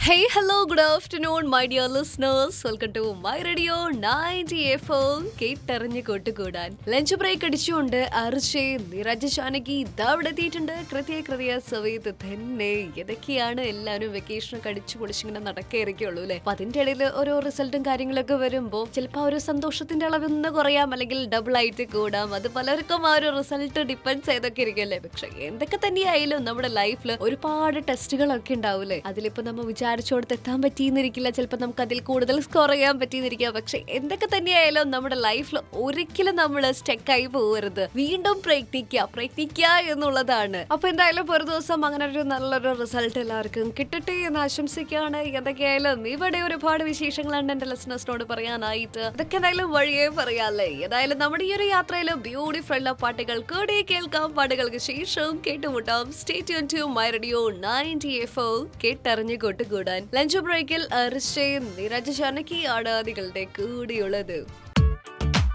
Hey, hello, good afternoon, my dear listeners. Welcome to my radio 90 FM. കേട്ടറിഞ്ഞ് കൊട്ടുകൂടാൻ lunch break അടിച്ചുകൊണ്ട് അർഷേ നിരജ ജാനകി ഇതാ ഇവിടെ എത്തിയിട്ടുണ്ട് കൃത്യ കൃത്യ സമയത്ത് തന്നെ ഏതൊക്കെയാണ് എല്ലാവരും വെക്കേഷൻ ഒക്കെ അടിച്ചു പൊളിച്ചിങ്ങനെ നടക്കായിരിക്കുള്ളൂ അല്ലെ അപ്പൊ അതിന്റെ ഇടയിൽ ഓരോ റിസൾട്ടും കാര്യങ്ങളൊക്കെ വരുമ്പോൾ ചിലപ്പോൾ ആ ഒരു സന്തോഷത്തിന്റെ അളവ് ഒന്ന് കുറയാം അല്ലെങ്കിൽ ഡബിൾ ആയിട്ട് കൂടാം അത് പലർക്കും ആ ഒരു റിസൾട്ട് ഡിപ്പെൻഡ് ചെയ്തൊക്കെ ഇരിക്കല്ലേ പക്ഷെ എന്തൊക്കെ തന്നെയായാലും നമ്മുടെ ലൈഫിൽ ഒരുപാട് ടെസ്റ്റുകളൊക്കെ ഉണ്ടാവൂലേ അതിലിപ്പോ നമ്മൾ വിചാരിച്ചോടത്ത് എത്താൻ പറ്റിയെന്നിരിക്കില്ല ചിലപ്പോൾ നമുക്ക് അതിൽ കൂടുതൽ സ്കോർ ചെയ്യാൻ പറ്റിയെന്നിരിക്കുക പക്ഷെ എന്തൊക്കെ തന്നെയായാലും നമ്മുടെ ലൈഫിൽ ഒരിക്കലും നമ്മൾ സ്റ്റെക്കായി പോകരുത് വീണ്ടും പ്രയത്നിക്കുക പ്രയത്നിക്കുക എന്നുള്ളതാണ് അപ്പൊ എന്തായാലും ഒരു ദിവസം അങ്ങനെ ഒരു നല്ലൊരു റിസൾട്ട് എല്ലാവർക്കും കിട്ടട്ടെ എന്ന് ആശംസിക്കുകയാണ് എന്തൊക്കെയായാലും ഇവിടെ ഒരുപാട് വിശേഷങ്ങളാണ് എന്റെ ലിസണേഴ്സിനോട് പറയാനായിട്ട് അതൊക്കെ എന്തായാലും വഴിയേ പറയാല്ലേ ഏതായാലും നമ്മുടെ ഈ ഒരു യാത്രയിൽ ബ്യൂട്ടിഫുൾ ഉള്ള പാട്ടുകൾ കൂടി കേൾക്കാം പാട്ടുകൾക്ക് ശേഷം കേട്ടുമുട്ടാം stay tune to my radio ninety F ഒ കേട്ടറിഞ്ഞ് കൊട്ടുകൂടാൻ ലഞ്ച് ബ്രേക്കിൽ അർഷയും നിരജ ജാനകിയാണ് നിങ്ങളുടെ കൂടിയുള്ളത്